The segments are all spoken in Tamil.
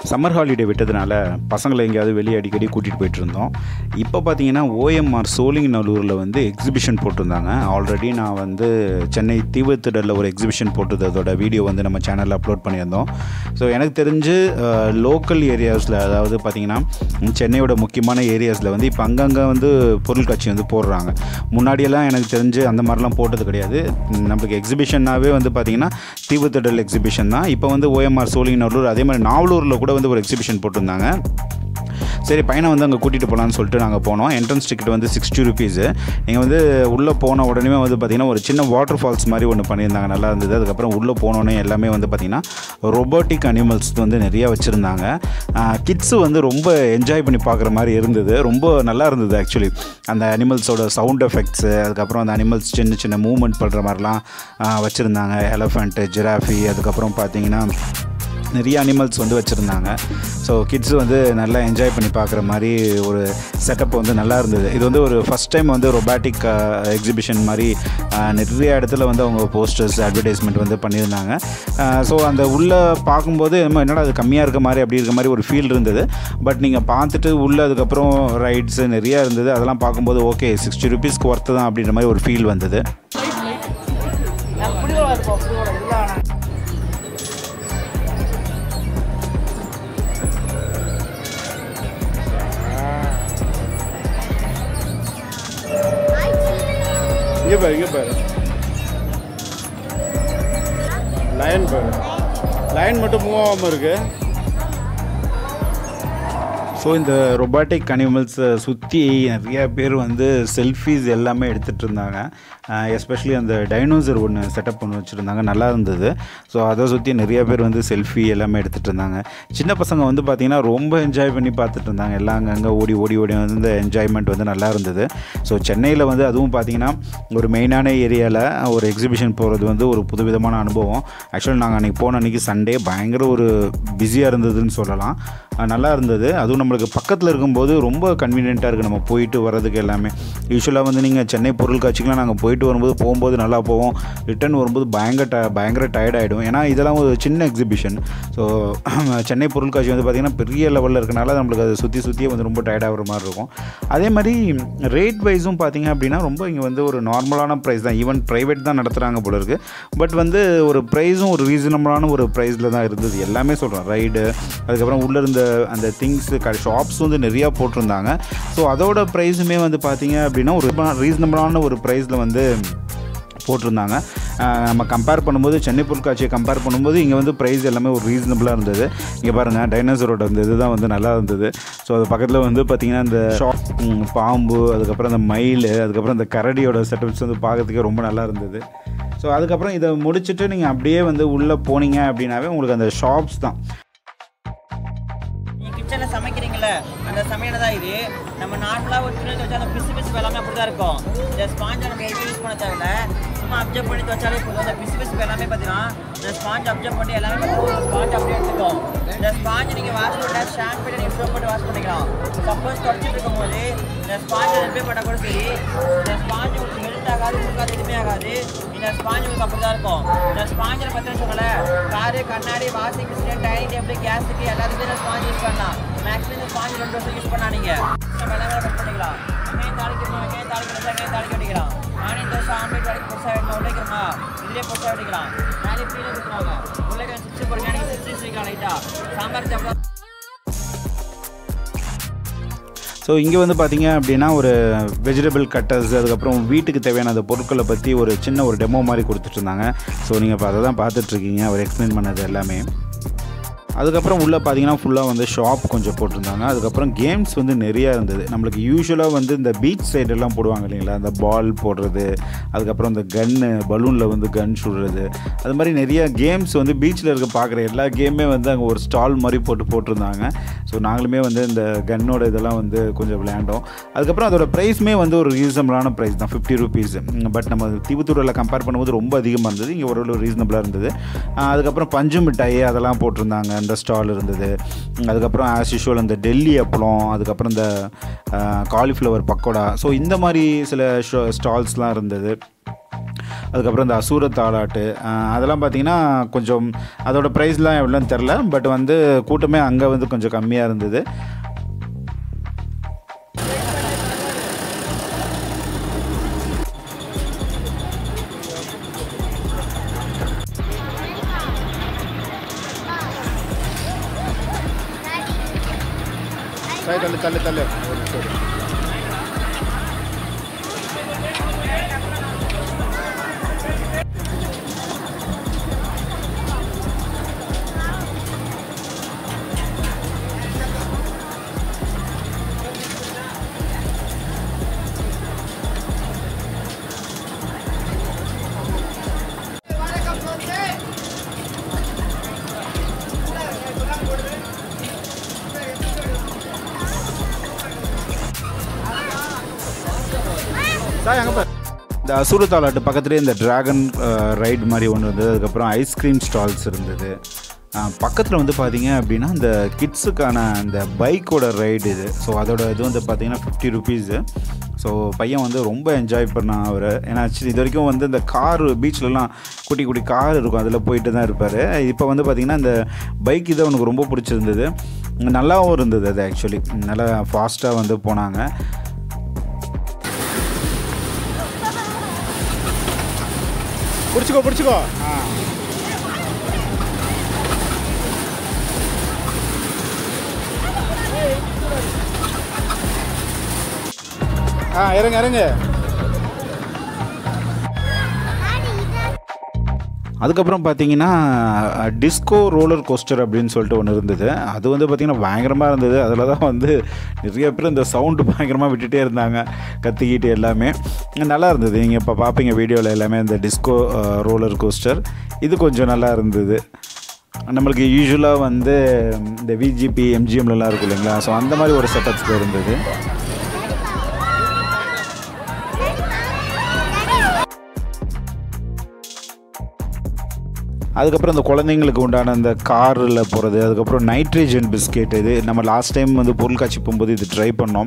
சம்மர் ஹாலிடே விட்டதுனால பசங்களை எங்கேயாவது வெளியே அடிக்கடி கூட்டிகிட்டு போயிட்டு இருந்தோம் இப்போ பார்த்தீங்கன்னா ஓஎம்ஆர் சோழிங்கநல்லூரில் வந்து எக்ஸிபிஷன் போட்டிருந்தாங்க ஆல்ரெடி நான் வந்து சென்னை தீவுத்திடலில் ஒரு எக்ஸிபிஷன் போட்டதோட வீடியோ வந்து நம்ம சேனலில் அப்லோட் பண்ணியிருந்தோம் ஸோ எனக்கு தெரிஞ்சு லோக்கல் ஏரியாஸில் அதாவது பார்த்திங்கன்னா சென்னையோட முக்கியமான ஏரியாஸில் வந்து இப்போ அங்கங்கே வந்து பொருள் காட்சி வந்து போடுறாங்க முன்னாடியெல்லாம் எனக்கு தெரிஞ்சு அந்த மாதிரிலாம் போட்டது கிடையாது நம்மளுக்கு எக்ஸிபிஷன்னாகவே வந்து பார்த்திங்கன்னா தீவுத்திடல் எக்ஸிபிஷன் தான் இப்போ வந்து ஓஎம்ஆர் சோழிங்கநல்லூர் அதே மாதிரி நாவலூரில் கூட வந்து ஒரு எக்ஸிபிஷன் போட்டிருந்தாங்க சரி பையனை வந்து அங்கே கூட்டிகிட்டு போகலான்னு சொல்லிட்டு நாங்கள் போனோம் என்ட்ரன்ஸ் டிக்கெட் வந்து சிக்ஸ்டி ருபீஸு நீங்கள் வந்து உள்ளே போன உடனே வந்து பார்த்திங்கன்னா ஒரு சின்ன வாட்டர் ஃபால்ஸ் மாதிரி ஒன்று பண்ணியிருந்தாங்க நல்லா இருந்தது அதுக்கப்புறம் உள்ளே போனோன்னே எல்லாமே வந்து பார்த்திங்கன்னா ரொபோட்டிக் அனிமல்ஸ் வந்து நிறையா வச்சுருந்தாங்க கிட்ஸு வந்து ரொம்ப என்ஜாய் பண்ணி பார்க்குற மாதிரி இருந்தது ரொம்ப நல்லா இருந்தது ஆக்சுவலி அந்த அனிமல்ஸோட சவுண்ட் எஃபெக்ட்ஸு அதுக்கப்புறம் அந்த அனிமல்ஸ் சின்ன சின்ன மூவ்மெண்ட் பண்ணுற மாதிரிலாம் வச்சுருந்தாங்க எலஃபண்ட்டு ஜிராஃபி அதுக்கப்புறம் பார்த்தீங்கன்னா நிறைய அனிமல்ஸ் வந்து வச்சுருந்தாங்க ஸோ கிட்ஸு வந்து நல்லா என்ஜாய் பண்ணி பார்க்குற மாதிரி ஒரு செட்டப் வந்து நல்லா இருந்தது இது வந்து ஒரு ஃபஸ்ட் டைம் வந்து ரொபாட்டிக் எக்ஸிபிஷன் மாதிரி நிறைய இடத்துல வந்து அவங்க போஸ்டர்ஸ் அட்வர்டைஸ்மெண்ட் வந்து பண்ணியிருந்தாங்க ஸோ அந்த உள்ளே பார்க்கும்போது நம்ம என்னடா அது கம்மியாக இருக்க மாதிரி அப்படி இருக்க மாதிரி ஒரு ஃபீல் இருந்தது பட் நீங்கள் பார்த்துட்டு உள்ளே அதுக்கப்புறம் ரைட்ஸு நிறையா இருந்தது அதெல்லாம் பார்க்கும்போது ஓகே சிக்ஸ்டி ருபீஸ்க்கு ஒர்த்து தான் அப்படின்ற மாதிரி ஒரு ஃபீல் வந்தது இங்கே பாரு இங்கே பாரு லயன் பாரு லயன் மட்டும் மூவ் ஆகாமல் இருக்கு ஸோ இந்த ரொபாட்டிக் அனிமல்ஸை சுற்றி நிறைய பேர் வந்து செல்ஃபீஸ் எல்லாமே எடுத்துகிட்டு இருந்தாங்க எஸ்பெஷலி அந்த டைனோசர் ஒன்று செட்டப் பண்ணி வச்சுருந்தாங்க நல்லா இருந்தது ஸோ அதை சுற்றி நிறைய பேர் வந்து செல்ஃபி எல்லாமே எடுத்துகிட்டு இருந்தாங்க சின்ன பசங்க வந்து பார்த்திங்கன்னா ரொம்ப என்ஜாய் பண்ணி பார்த்துட்டு இருந்தாங்க எல்லாம் அங்கங்கே ஓடி ஓடி ஓடி வந்து இந்த என்ஜாய்மெண்ட் வந்து நல்லா இருந்தது ஸோ சென்னையில் வந்து அதுவும் பார்த்திங்கன்னா ஒரு மெயினான ஏரியாவில் ஒரு எக்ஸிபிஷன் போகிறது வந்து ஒரு புதுவிதமான அனுபவம் ஆக்சுவலி நாங்கள் அன்றைக்கி போன அன்றைக்கி சண்டே பயங்கர ஒரு பிஸியாக இருந்ததுன்னு சொல்லலாம் நல்லா இருந்தது அதுவும் நம்மளுக்கு பக்கத்தில் இருக்கும்போது ரொம்ப கன்வீனியண்ட்டாக இருக்குது நம்ம போயிட்டு வர்றதுக்கு எல்லாமே யூஸ்வலாக வந்து நீங்கள் சென்னை பொருள் காட்சிக்கெலாம் நாங்கள் போயிட்டு வரும்போது போகும்போது நல்லா போவோம் ரிட்டர்ன் வரும்போது பயங்கர ட பயங்கர டயர்ட் ஆகிடும் ஏன்னா இதெல்லாம் ஒரு சின்ன எக்ஸிபிஷன் ஸோ சென்னை பொருள் காட்சி வந்து பார்த்திங்கன்னா பெரிய லெவலில் இருக்கனால நம்மளுக்கு அதை சுற்றி சுற்றியே வந்து ரொம்ப டயர்டாகிற மாதிரி இருக்கும் அதே மாதிரி ரேட் வைஸும் பார்த்திங்க அப்படின்னா ரொம்ப இங்கே வந்து ஒரு நார்மலான ப்ரைஸ் தான் ஈவன் ப்ரைவேட் தான் நடத்துகிறாங்க போல இருக்குது பட் வந்து ஒரு ப்ரைஸும் ஒரு ரீசனபிளான ஒரு ப்ரைஸில் தான் இருந்தது எல்லாமே சொல்கிறோம் ரைடு அதுக்கப்புறம் உள்ளே இருந்த அந்த திங்ஸு க ஷாப்ஸ் வந்து நிறையா போட்டிருந்தாங்க ஸோ அதோட ப்ரைஸுமே வந்து பார்த்திங்க அப்படின்னா ஒரு ரீசனபிளான ஒரு ப்ரைஸில் வந்து போட்டிருந்தாங்க நம்ம கம்பேர் பண்ணும்போது சென்னை பொருட்காட்சியை கம்பேர் பண்ணும்போது இங்கே வந்து ப்ரைஸ் எல்லாமே ஒரு ரீசனபிளாக இருந்தது இங்கே பாருங்கள் டைனோசரோட அந்த இது தான் வந்து நல்லா இருந்தது ஸோ அது பக்கத்தில் வந்து பார்த்திங்கன்னா இந்த ஷாப் பாம்பு அதுக்கப்புறம் அந்த மயில் அதுக்கப்புறம் அந்த கரடியோட செட்டப்ஸ் வந்து பார்க்கறதுக்கே ரொம்ப நல்லா இருந்தது ஸோ அதுக்கப்புறம் இதை முடிச்சுட்டு நீங்கள் அப்படியே வந்து உள்ளே போனீங்க அப்படின்னாவே உங்களுக்கு அந்த ஷாப்ஸ் தான் நீங்கள் கிச்சனில் சமைக்கிறீங்கள அந்த சமையல் தான் இது நம்ம நார்மலாக ஒரு துணி துவைச்சா அந்த பிசு பிசு எல்லாமே அப்படி தான் இருக்கும் இந்த ஸ்பாஞ்சை நம்ம எதுவும் யூஸ் பண்ண தேவையில்ல சும்மா அப்சர்வ் பண்ணி துவைச்சாலே போதும் அந்த பிசு பிசு எல்லாமே பார்த்தீங்கன்னா இந்த ஸ்பாஞ்ச் அப்சர்வ் பண்ணி எல்லாமே பார்த்தீங்கன்னா ஸ்பாஞ்ச் அப்படியே எடுத்துக்கும் இந்த ஸ்பாஞ்ச் நீங்கள் வாஷ் பண்ண ஷாம்பு நீங்கள் சோப் போட்டு வாஷ் பண்ணிக்கலாம் சப்போஸ் தொடச்சிட்டு இருக்கும்போது இந்த ஸ்பாஞ்சை ரிப்பேர் பண்ணால் கூட சரி இந்த ஸ்பாஞ்ச் உங்களுக்கு மெல்ட் ஆகாது உங்களுக்கு எதுவுமே ஆகாது இந்த ஸ்பாஞ்ச் உங்களுக்கு அப்படி தான் இருக்கும் இந்த ஸ்பாஞ்சில் பார்த்தீங்கன்னு வச்சுக்கோங்களேன் காரு கண்ணாடி வாஷிங் மிஷின் டைனிங் டேபிள் கேஸுக்கு எல்லாத்துக்குமே இந்த ஸ்பாஞ்ச் யூஸ் பண்ணலாம் மேக்ஸிமம் இந்த ஸ்பாஞ்ச் ரெண்டு வருஷம் யூஸ் பண்ணா நீங்கள் நம்ம எல்லாமே கட் பண்ணிக்கலாம் வெங்காயம் தாளிக்கணும் வெங்காயம் தாளிக்கணும் வெங்காயம் தாளிக்க வெட்டிக்கலாம் ஆனியன் தோசை ஆம்லேட் வரைக்கும் பொருசாக வேணும் உடைக்கிறோமா இதுலேயே பொருசாக வெட்டிக்கலாம் மேலே கீழே கொடுத்துருவாங்க உருளைக்கிழங்கு சிப்ஸ் போடுங்க நீங்கள் சிப்ஸ் வைக்கலாம் லைட்டாக சாம்பார் சாப்பிட ஸோ இங்கே வந்து பார்த்தீங்க அப்படின்னா ஒரு வெஜிடபிள் கட்டர்ஸ் அதுக்கப்புறம் வீட்டுக்கு தேவையான அந்த பொருட்களை பற்றி ஒரு சின்ன ஒரு டெமோ மாதிரி கொடுத்துட்ருந்தாங்க ஸோ நீங்கள் இப்போ அதை தான் பார்த்துட்ருக்கீங்க அவர் எக்ஸ்பிளைன் பண்ணது எல்லாமே அதுக்கப்புறம் உள்ளே பார்த்தீங்கன்னா ஃபுல்லாக வந்து ஷாப் கொஞ்சம் போட்டிருந்தாங்க அதுக்கப்புறம் கேம்ஸ் வந்து நிறையா இருந்தது நம்மளுக்கு யூஸ்வலாக வந்து இந்த பீச் சைடெல்லாம் போடுவாங்க இல்லைங்களா அந்த பால் போடுறது அதுக்கப்புறம் இந்த கன்னு பலூனில் வந்து கன் சுடுறது அது மாதிரி நிறைய கேம்ஸ் வந்து பீச்சில் இருக்க பார்க்குற எல்லா கேமே வந்து அங்கே ஒரு ஸ்டால் மாதிரி போட்டு போட்டிருந்தாங்க ஸோ நாங்களுமே வந்து இந்த கன்னோட இதெல்லாம் வந்து கொஞ்சம் விளையாண்டோம் அதுக்கப்புறம் அதோட ப்ரைஸுமே வந்து ஒரு ரீசனபிளான ப்ரைஸ் தான் ஃபிஃப்டி ருபீஸ் பட் நம்ம தீவுத்தூரில் கம்பேர் பண்ணும்போது ரொம்ப அதிகமாக இருந்தது இங்கே ஒரு ரீசனபிளாக இருந்தது அதுக்கப்புறம் பஞ்சு மிட்டாய் அதெல்லாம் போட்டிருந்தாங்க அந்த ஸ்டால் இருந்தது அதுக்கப்புறம் ஆஸ் யூஷுவல் அந்த டெல்லி அப்பளம் அதுக்கப்புறம் இந்த காலிஃப்ளவர் பக்கோடா ஸோ இந்த மாதிரி சில ஸ்டால்ஸ்லாம் இருந்தது அதுக்கப்புறம் இந்த அசூர தாலாட்டு அஹ், அதெல்லாம் பார்த்தீங்கன்னா கொஞ்சம் அதோட ப்ரைஸ்லாம் எவ்வளோன்னு தெரில பட் வந்து கூட்டமே அங்கே வந்து கொஞ்சம் கம்மியாக இருந்தது சாய் தள்ளு தள்ளு தள்ளு ஒரு நிமிஷம் இரு. சாய் அங்கே பாரு இந்த அசூர தாலாட்டு பக்கத்துலேயே இந்த டிராகன் ரைடு மாதிரி ஒன்று இருந்தது அதுக்கப்புறம் ஐஸ்கிரீம் ஸ்டால்ஸ் இருந்தது பக்கத்தில் வந்து பார்த்தீங்க அப்படின்னா இந்த கிட்ஸுக்கான அந்த பைக்கோட ரைடு இது ஸோ அதோட இது வந்து பார்த்தீங்கன்னா ஃபிஃப்டி ருபீஸு ஸோ பையன் வந்து ரொம்ப என்ஜாய் பண்ணான் அவர் ஏன்னா actually இது வரைக்கும் வந்து இந்த கார் பீச்லலாம் குட்டி குட்டி கார் இருக்கும் அதில் போயிட்டு தான் இருப்பார் இப்போ வந்து பார்த்திங்கன்னா இந்த பைக் இது அவனுக்கு ரொம்ப பிடிச்சிருந்தது நல்லாவும் இருந்தது அது ஆக்சுவலி நல்லா ஃபாஸ்ட்டாக வந்து போனாங்க பிடிச்சிக்கோ பிடிச்சிக்கோ ஆ ஆ இறங்க இறங்க அதுக்கப்புறம் பார்த்தீங்கன்னா டிஸ்கோ ரோலர் கோஸ்டர் அப்படின்னு சொல்லிட்டு ஒன்று இருந்தது அது வந்து பார்த்திங்கன்னா பயங்கரமாக இருந்தது அதில் தான் வந்து நிறைய பேர் இந்த சவுண்டு பயங்கரமாக விட்டுட்டே இருந்தாங்க கத்திக்கிட்டு எல்லாமே நல்லா இருந்தது நீங்கள் இப்போ பார்ப்பீங்க வீடியோவில் எல்லாமே இந்த டிஸ்கோ ரோலர் கோஸ்டர் இது கொஞ்சம் நல்லா இருந்தது நம்மளுக்கு யூஸ்வலாக வந்து இந்த விஜிபி எம்ஜிஎம்லலாம் இருக்கும் இல்லைங்களா ஸோ அந்த மாதிரி ஒரு செட்டப்ஸில் இருந்தது அதுக்கப்புறம் இந்த குழந்தைங்களுக்கு உண்டான இந்த காரில் போகிறது அதுக்கப்புறம் நைட்ரேஜன் பிஸ்கெட் இது நம்ம லாஸ்ட் டைம் வந்து பொருட்காட்சி போகும்போது இது ட்ரை பண்ணோம்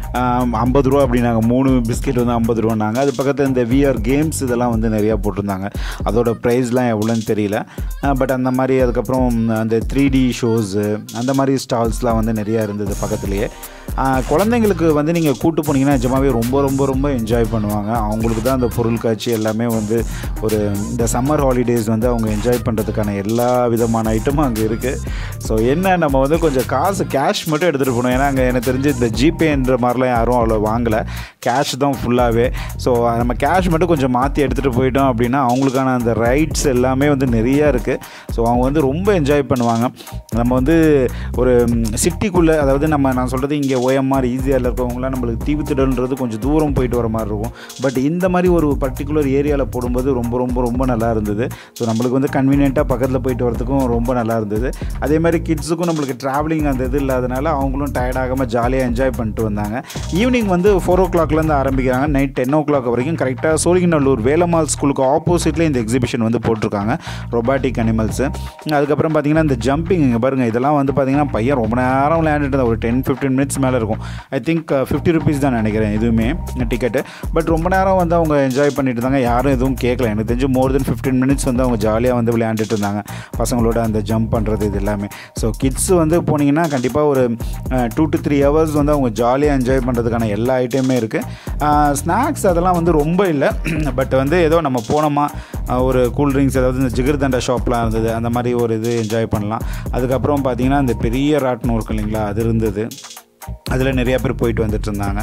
ஐம்பது ரூபா அப்படின்னாங்க மூணு பிஸ்கெட் வந்து ஐம்பது ரூபான்னாங்க அது பக்கத்தில் இந்த விஆர் கேம்ஸ் இதெல்லாம் வந்து நிறையா போட்டிருந்தாங்க அதோட ப்ரைஸ்லாம் எவ்வளோன்னு தெரியல பட் அந்த மாதிரி அதுக்கப்புறம் அந்த த்ரீ டி ஷோஸு அந்த மாதிரி ஸ்டால்ஸ்லாம் வந்து நிறையா இருந்தது பக்கத்துலேயே ஆஹ் குழந்தைங்களுக்கு வந்து நீங்கள் கூட்டு போனீங்கன்னா நிஜமாவே ரொம்ப ரொம்ப ரொம்ப என்ஜாய் பண்ணுவாங்க அவங்களுக்கு தான் அந்த பொருட்காட்சி எல்லாமே வந்து ஒரு இந்த சம்மர் ஹாலிடேஸ் வந்து அவங்க என்ஜாய் பண்ணுறதுக்கான எல்லா விதமான ஐட்டமும் அங்கே இருக்குது ஸோ என்ன நம்ம வந்து கொஞ்சம் காசு கேஷ் மட்டும் எடுத்துகிட்டு போகணும் ஏன்னா அங்கே எனக்கு தெரிஞ்சு இந்த ஜிபேன்ற மாதிரிலாம் யாரும் அவ்வளோ வாங்கலை கேஷ் தான் ஃபுல்லாகவே ஸோ நம்ம கேஷ் மட்டும் கொஞ்சம் மாற்றி எடுத்துகிட்டு போயிட்டோம் அப்படின்னா அவங்களுக்கான அந்த ரைட்ஸ் எல்லாமே வந்து நிறையா இருக்குது ஸோ அவங்க வந்து ரொம்ப என்ஜாய் பண்ணுவாங்க நம்ம வந்து ஒரு சிட்டிக்குள்ளே அதாவது நம்ம நான் சொல்கிறது இங்கே ஓஎம்ஆர் ஈஸியாக இருக்கவங்களாம் நம்மளுக்கு தீவுத்திடல்ன்றது கொஞ்சம் தூரம் போயிட்டு வர மாதிரி இருக்கும் பட் இந்த மாதிரி ஒரு பர்டிகுலர் ஏரியாவில் போடும்போது ரொம்ப ரொம்ப ரொம்ப நல்லா இருந்தது ஸோ நம்மளுக்கு வந்து கன்வீனியண்ட்டாக பக்கத்தில் போயிட்டு வரதுக்கும் ரொம்ப நல்லா இருந்தது அதே மாதிரி கிட்ஸுக்கும் நம்மளுக்கு ட்ராவலிங் அந்த இது இல்லாதனால அவங்களும் டயர்டாகாமல் ஜாலியாக என்ஜாய் பண்ணிட்டு வந்தாங்க ஈவினிங் வந்து ஃபோர் ஓ கிளாக்லேருந்து ஆரம்பிக்கிறாங்க நைட் டென் ஓ கிளாக் வரைக்கும் கரெக்டாக சோழிங்கநல்லூர் வேலம்மாள் ஸ்கூலுக்கு ஆப்போசிட்லேயே இந்த எக்ஸிபிஷன் வந்து போட்டிருக்காங்க ரொபாட்டிக் அனிமல்ஸு அதுக்கப்புறம் பார்த்தீங்கன்னா இந்த ஜம்பிங் இங்கே பாருங்கள் இதெல்லாம் வந்து பார்த்தீங்கன்னா பையன் ரொம்ப நேரம் விளையாண்டுட்டு இருந்தான். ஒரு டென் ஃபிஃப்டீன் மினிட்ஸ் மேலே இருக்கும் ஐ திங்க் ஃபிஃப்டி ருபீஸ் தான் நினைக்கிறேன் இதுவுமே டிக்கெட்டு பட் ரொம்ப நேரம் வந்து அவங்க என்ஜாய் பண்ணிட்டு இருந்தாங்க யாரும் எதுவும் கேட்கல எனக்கு தெரிஞ்சு மோர் தென் ஃபிஃப்டீன் மினிட்ஸ் வந்து அவங்க ஜாலியாக வந்து விளையாண்டுட்டு இருந்தாங்க பசங்களோட அந்த ஜம்ப் பண்ணுறது இது எல்லாமே ஸோ கிட்ஸ் வந்து போனீங்கன்னா கண்டிப்பாக ஒரு டூ டு த்ரீ ஹவர்ஸ் வந்து அவங்க ஜாலியாக என்ஜாய் பண்ணுறதுக்கான எல்லா ஐட்டமே இருக்குது ஸ்நாக்ஸ் அதெல்லாம் வந்து ரொம்ப இல்லை பட் வந்து ஏதோ நம்ம போனோமா அஹ், ஒரு கூல் ட்ரிங்க்ஸ் அதாவது இந்த ஜிகர்தண்டா ஷாப்லாம் இருந்தது அந்த மாதிரி ஒரு இது என்ஜாய் பண்ணலாம் அதுக்கப்புறம் பார்த்தீங்கன்னா இந்த பெரிய ராட்டினம் இருக்கு இல்லைங்களா அது இருந்தது அதில் நிறையா பேர் போயிட்டு வந்துட்டு இருந்தாங்க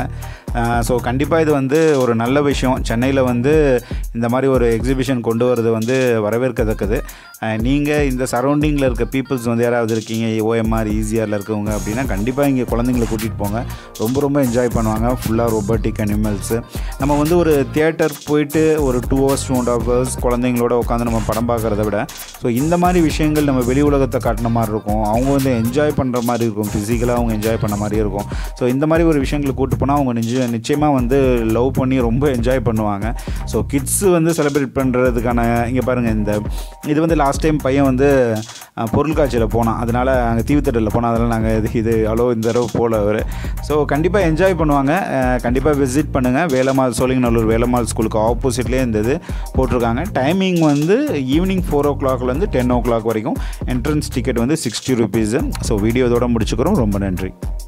ஸோ கண்டிப்பாக இது வந்து ஒரு நல்ல விஷயம் சென்னையில் வந்து இந்த மாதிரி ஒரு எக்ஸிபிஷன் கொண்டு வரது வந்து வரவேற்கத்தக்கது நீங்கள் இந்த சரௌண்டிங்கில் இருக்க பீப்புள்ஸ் வந்து யாராவது இருக்கீங்க ஓஎம்ஆர் ஈஸியாரில் இருக்கவங்க அப்படின்னா கண்டிப்பாக இங்கே குழந்தைங்கள கூட்டிகிட்டு போங்க ரொம்ப ரொம்ப என்ஜாய் பண்ணுவாங்க ஃபுல்லாக ரொபோட்டிக் அனிமல்ஸு நம்ம வந்து ஒரு தியேட்டர் போயிட்டு ஒரு two hours two and half hours குழந்தைங்களோட உட்காந்து நம்ம படம் பார்க்குறத விட ஸோ இந்த மாதிரி விஷயங்கள் நம்ம வெளி உலகத்தை காட்டின மாதிரி இருக்கும் அவங்க வந்து என்ஜாய் பண்ணுற மாதிரி இருக்கும் ஃபிசிக்கலாக அவங்க என்ஜாய் பண்ண மாதிரி இருக்கும் இருக்கும் ஸோ இந்த மாதிரி ஒரு விஷயங்களுக்கு கூட்டு போனால் அவங்க நிச்சய நிச்சயமாக வந்து லவ் பண்ணி ரொம்ப என்ஜாய் பண்ணுவாங்க ஸோ கிட்ஸு வந்து செலிப்ரேட் பண்ணுறதுக்கான இங்கே பாருங்கள் இந்த இது வந்து லாஸ்ட் டைம் பையன் வந்து அஹ், பொருள் காட்சியில் போனான் அதனால் அங்கே தீவுத்தட்டில் போனால் அதனால் நாங்கள் இது இது அவ்வளோ இந்த தடவை போகல அவர் ஸோ கண்டிப்பாக என்ஜாய் பண்ணுவாங்க கண்டிப்பாக விசிட் பண்ணுங்கள் வேலம்மாள் சோழிங்கநல்லூர் வேலம்மாள் ஸ்கூலுக்கு ஆப்போசிட்லேயே இந்த இது போட்டிருக்காங்க டைமிங் வந்து ஈவினிங் ஃபோர் ஓ கிளாக்லேருந்து டென் ஓ கிளாக் வரைக்கும் என்ட்ரன்ஸ் டிக்கெட் வந்து சிக்ஸ்டி ருபீஸு ஸோ வீடியோ இதோட முடிச்சுக்கிறோம் ரொம்ப நன்றி